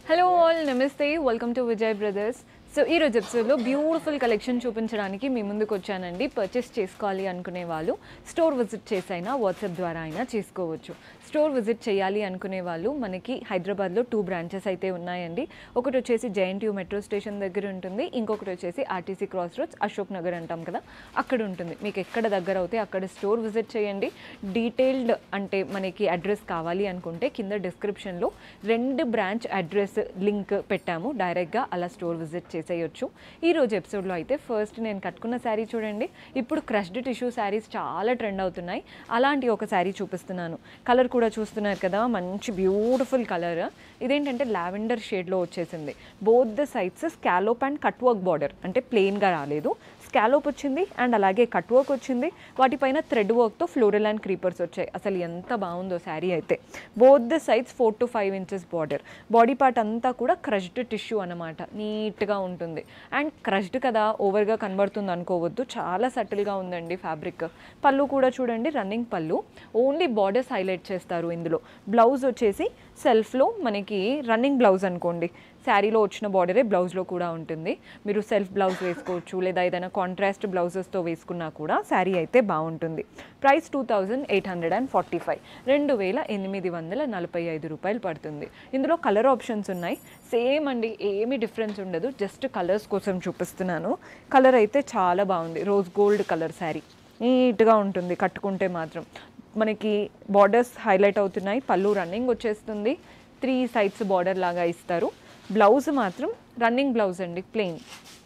hello all నమస్తే welcome to Vijay brothers so ఈ రోజు ఎపిసోడ్లో బ్యూటిఫుల్ కలెక్షన్ చూపించడానికి మీ ముందుకు వచ్చానండి పర్చేస్ చేసుకోవాలి అనుకునే వాళ్ళు స్టోర్ విజిట్ చేసైనా వాట్సాప్ ద్వారా అయినా చేసుకోవచ్చు స్టోర్ విజిట్ చేయాలి అనుకునే వాళ్ళు మనకి హైదరాబాద్లో టూ బ్రాంచెస్ అయితే ఉన్నాయండి ఒకటి వచ్చేసి జేఎన్టీయూ మెట్రో స్టేషన్ దగ్గర ఉంటుంది ఇంకొకటి వచ్చేసి RTC cross roads Ashok Nagar అంటాం కదా అక్కడ ఉంటుంది మీకు ఎక్కడ దగ్గర అవుతే అక్కడ స్టోర్ విజిట్ చేయండి డీటెయిల్డ్ అంటే మనకి అడ్రస్ కావాలి అనుకుంటే కింద డిస్క్రిప్షన్లో రెండు బ్రాంచ్ అడ్రస్ లింక్ పెట్టాము డైరెక్ట్గా అలా స్టోర్ విజిట్ చేసేయచ్చు ఈ రోజు ఎపిసోడ్లో అయితే ఫస్ట్ నేను కట్టుకున్న శారీ చూడండి ఇప్పుడు క్రష్డ్ టిష్యూ శారీస్ చాలా ట్రెండ్ అవుతున్నాయి అలాంటి ఒక శారీ చూపిస్తున్నాను కలర్ కూడా చూస్తున్నారు కదా మంచి బ్యూటిఫుల్ కలర్ ఇదేంటంటే లావెండర్ షేడ్లో వచ్చేసింది both the sides scallop and cut work border అంటే ప్లెయిన్గా రాలేదు స్కాలోప్ వచ్చింది అండ్ అలాగే కట్ వర్క్ వచ్చింది వాటిపైన థ్రెడ్ వర్క్తో ఫ్లోరల్ అండ్ క్రీపర్స్ వచ్చాయి అసలు ఎంత బాగుందో శారీ అయితే both the sides four to five inches border body part అంతా కూడా క్రష్డ్ టిష్యూ అనమాట నీట్గా ఉంటుంది అండ్ క్రష్డ్ కదా ఓవర్గా కనబడుతుంది అనుకోవద్దు చాలా సటిల్గా ఉందండి ఫ్యాబ్రిక్ పళ్ళు కూడా చూడండి రన్నింగ్ పళ్ళు ఓన్లీ బార్డర్స్ హైలైట్ చేస్తారు ఇందులో బ్లౌజ్ వచ్చేసి సెల్ఫ్లో మనకి రన్నింగ్ బ్లౌజ్ అనుకోండి శారీలో వచ్చిన బార్డరే బ్లౌజ్లో కూడా ఉంటుంది మీరు సెల్ఫ్ బ్లౌజ్ వేసుకోవచ్చు లేదా ఏదైనా కాంట్రాస్ట్ బ్లౌజెస్తో వేసుకున్నా కూడా శారీ అయితే బాగుంటుంది price two thousand eight hundred and forty five రెండు వేల ఎనిమిది వందల నలభై ఐదు రూపాయలు పడుతుంది ఇందులో కలర్ ఆప్షన్స్ ఉన్నాయి సేమ్ అండి ఏమీ డిఫరెన్స్ ఉండదు జస్ట్ కలర్స్ కోసం చూపిస్తున్నాను కలర్ అయితే చాలా బాగుంది రోజ్ గోల్డ్ కలర్ శారీ నీట్గా ఉంటుంది కట్టుకుంటే మాత్రం మనకి బార్డర్స్ హైలైట్ అవుతున్నాయి పళ్ళు రన్నింగ్ వచ్చేస్తుంది త్రీ సైడ్స్ బార్డర్ లాగా ఇస్తారు బ్లౌజ్ మాత్రం రన్నింగ్ బ్లౌజ్ అండి ప్లెయిన్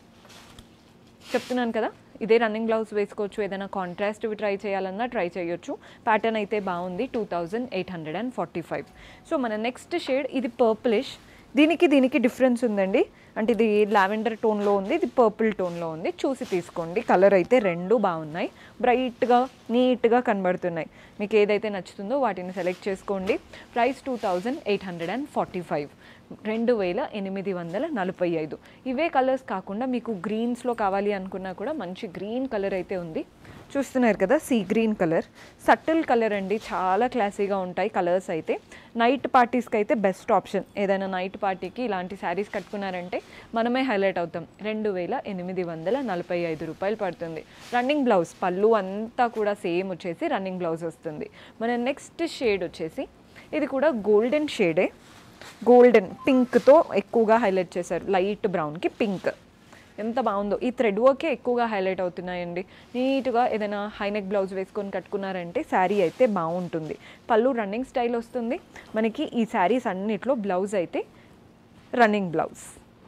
చెప్తున్నాను కదా ఇదే రన్నింగ్ బ్లౌజ్ వేసుకోవచ్చు ఏదైనా కాంట్రాస్ట్ ట్రై చేయాలన్నా ట్రై చేయొచ్చు ప్యాటర్న్ అయితే బాగుంది two thousand eight hundred and forty five so మన నెక్స్ట్ షేడ్ ఇది పర్పులిష్ దీనికి దీనికి డిఫరెన్స్ ఉందండి అంటే ఇది లావెండర్ టోన్లో ఉంది ఇది పర్పుల్ టోన్లో ఉంది చూసి తీసుకోండి కలర్ అయితే రెండు బాగున్నాయి బ్రైట్గా నీట్గా కనబడుతున్నాయి మీకు ఏదైతే నచ్చుతుందో వాటిని సెలెక్ట్ చేసుకోండి price two thousand eight hundred and forty five రెండు వేల ఎనిమిది వందల నలభై ఐదు ఇవే కలర్స్ కాకుండా మీకు గ్రీన్స్లో కావాలి అనుకున్నా కూడా మంచి గ్రీన్ కలర్ అయితే ఉంది చూస్తున్నారు కదా sea green colour subtle colour అండి చాలా క్లాసీగా ఉంటాయి కలర్స్ అయితే నైట్ పార్టీస్కి అయితే బెస్ట్ ఆప్షన్ ఏదైనా నైట్ పార్టీకి ఇలాంటి శారీస్ కట్టుకున్నారంటే మనమే హైలైట్ అవుతాం రెండు వేల ఎనిమిది వందల నలభై ఐదు రూపాయలు పడుతుంది రన్నింగ్ బ్లౌజ్ పళ్ళు అంతా కూడా సేమ్ వచ్చేసి రన్నింగ్ బ్లౌజ్ వస్తుంది మన నెక్స్ట్ షేడ్ వచ్చేసి ఇది కూడా గోల్డెన్ షేడే గోల్డెన్ పింక్తో ఎక్కువగా హైలైట్ చేశారు లైట్ బ్రౌన్కి పింక్ ఎంత బాగుందో ఈ థ్రెడ్ వర్కే ఎక్కువగా హైలైట్ అవుతున్నాయండి నీట్గా ఏదైనా హైనెక్ బ్లౌజ్ వేసుకొని కట్టుకున్నారంటే శారీ అయితే బాగుంటుంది పళ్ళు రన్నింగ్ స్టైల్ వస్తుంది మనకి ఈ శారీస్ అన్నిట్లో బ్లౌజ్ అయితే running blouse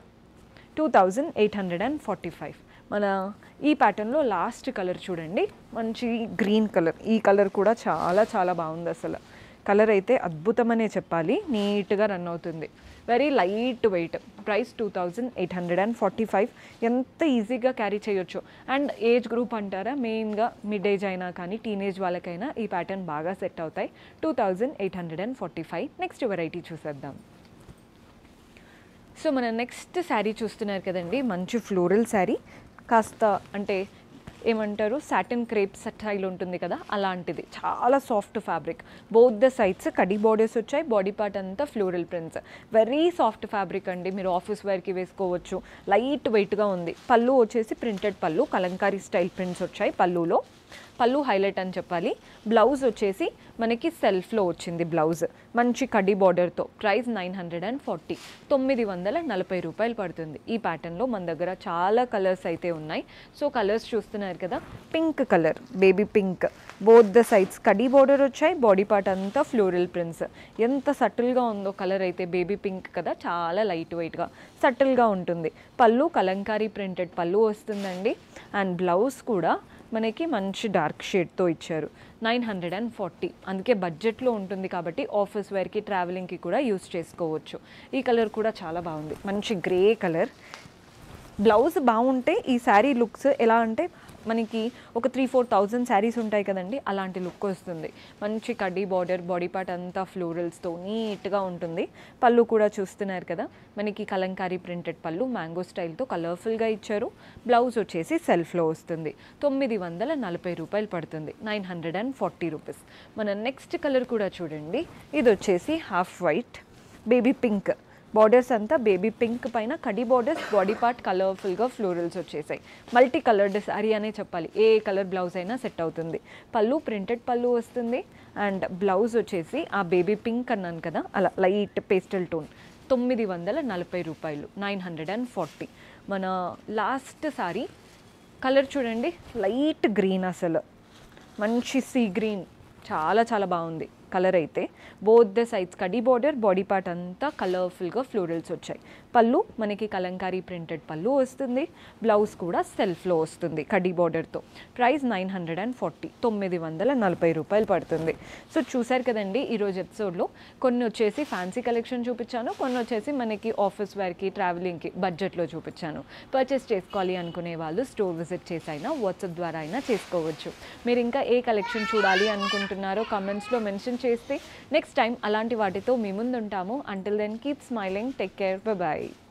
two thousand eight hundred and forty five మన ఈ ప్యాటర్న్లో లాస్ట్ కలర్ చూడండి మంచి గ్రీన్ కలర్ ఈ కలర్ కూడా చాలా చాలా బాగుంది అసలు కలర్ అయితే అద్భుతమనే చెప్పాలి నీట్గా రన్ అవుతుంది very light weight price two thousand eight hundred and forty five ఎంత ఈజీగా క్యారీ చేయొచ్చు అండ్ ఏజ్ గ్రూప్ అంటారా మెయిన్గా మిడ్ ఏజ్ అయినా కానీ టీనేజ్ వాళ్ళకైనా ఈ ప్యాటర్న్ బాగా సెట్ అవుతాయి two thousand eight hundred and forty five next variety చూసేద్దాం సో మన నెక్స్ట్ శారీ చూస్తున్నారు కదండి మంచి ఫ్లోరల్ శారీ కాస్త అంటే ఏమంటారు సాటిన్ క్రేప్ స్టైల్ ఉంటుంది కదా అలాంటిది చాలా soft fabric both the sides కడి బార్డర్స్ వచ్చాయి బాడీ పార్ట్ అంతా floral prints very soft fabric అండి మీరు ఆఫీస్ వేర్కి వేసుకోవచ్చు లైట్ వెయిట్గా ఉంది పళ్ళు వచ్చేసి ప్రింటెడ్ పళ్ళు కలంకారీ స్టైల్ ప్రింట్స్ వచ్చాయి పళ్ళులో పళ్ళు హైలైట్ అని చెప్పాలి బ్లౌజ్ వచ్చేసి మనకి సెల్ఫ్లో వచ్చింది బ్లౌజ్ మంచి కడ్డీ బార్డర్తో price nine hundred and forty తొమ్మిది వందల నలభై రూపాయలు పడుతుంది ఈ ప్యాటర్న్లో మన దగ్గర చాలా కలర్స్ అయితే ఉన్నాయి సో కలర్స్ చూస్తున్నారు కదా pink colour baby pink both the sides కడ్డీ బార్డర్ వచ్చాయి బాడీ పార్ట్ అంతా ఫ్లోరల్ ప్రింట్స్ ఎంత సటిల్గా ఉందో కలర్ అయితే బేబీ పింక్ కదా చాలా లైట్ వెయిట్గా సటిల్గా ఉంటుంది పళ్ళు కలంకారీ ప్రింటెడ్ పళ్ళు వస్తుందండి అండ్ బ్లౌజ్ కూడా మనకి మంచి డార్క్ షేడ్తో ఇచ్చారు నైన్ హండ్రెడ్ అండ్ ఫార్టీ అందుకే బడ్జెట్లో ఉంటుంది కాబట్టి ఆఫీస్ వేర్కి ట్రావెలింగ్కి కూడా యూస్ చేసుకోవచ్చు ఈ కలర్ కూడా చాలా బాగుంది మంచి గ్రే కలర్ బ్లౌజ్ బాగుంటే ఈ శారీ లుక్స్ ఎలా అంటే మనకి ఒక త్రీ ఫోర్ థౌజండ్ శారీస్ ఉంటాయి కదండి అలాంటి లుక్ వస్తుంది మంచి కడ్డీ బార్డర్ బాడీ పార్ట్ అంతా ఫ్లోరల్స్తో నీట్గా ఉంటుంది పళ్ళు కూడా చూస్తున్నారు కదా మనకి కలంకారీ ప్రింటెడ్ పళ్ళు మ్యాంగో స్టైల్తో కలర్ఫుల్గా ఇచ్చారు బ్లౌజ్ వచ్చేసి సెల్ఫ్లో వస్తుంది తొమ్మిది వందల నలభై రూపాయలు పడుతుంది nine hundred and forty rupees మన నెక్స్ట్ కలర్ కూడా చూడండి ఇది వచ్చేసి half white baby pink borders అంతా బేబీ పింక్ పైన కడి బార్డర్స్ బాడీ పార్ట్ కలర్ఫుల్గా ఫ్లోరల్స్ వచ్చేసాయి మల్టీ కలర్డ్ శారీ అనే చెప్పాలి ఏ కలర్ బ్లౌజ్ అయినా సెట్ అవుతుంది పళ్ళు ప్రింటెడ్ పళ్ళు వస్తుంది అండ్ బ్లౌజ్ వచ్చేసి ఆ బేబీ పింక్ అన్నాను కదా అలా లైట్ పేస్టల్ టోన్ తొమ్మిది వందల నలభై రూపాయలు నైన్ హండ్రెడ్ అండ్ ఫార్టీ మన లాస్ట్ సారీ కలర్ చూడండి లైట్ గ్రీన్ అసలు మంచి సీ గ్రీన్ చాలా చాలా బాగుంది కలర్ అయితే బోత్ ద సైడ్స్ కడి బార్డర్ బాడీ పార్ట్ అంతా కలర్ఫుల్గా ఫ్లోరల్స్ వచ్చాయి పళ్ళు మనకి కలంకారీ ప్రింటెడ్ పళ్ళు వస్తుంది బ్లౌజ్ కూడా సెల్ఫ్లో వస్తుంది కడి బార్డర్తో price nine hundred and forty తొమ్మిది వందల నలభై రూపాయలు పడుతుంది సో చూసారు కదండి ఈరోజు ఎపిసోడ్లో కొన్ని వచ్చేసి ఫ్యాన్సీ కలెక్షన్ చూపించాను కొన్ని వచ్చేసి మనకి ఆఫీస్ వేర్కి ట్రావెలింగ్కి బడ్జెట్లో చూపించాను పర్చేస్ చేసుకోవాలి అనుకునే వాళ్ళు స్టోర్ విజిట్ చేసి అయినా వాట్సాప్ ద్వారా అయినా చేసుకోవచ్చు మీరు ఇంకా ఏ కలెక్షన్ చూడాలి అనుకుంటున్నారో కామెంట్స్లో మెన్షన్ చేస్తే నెక్స్ట్ టైం అలాంటి వాటితో మీ ముందు ఉంటాము until then keep smiling take care bye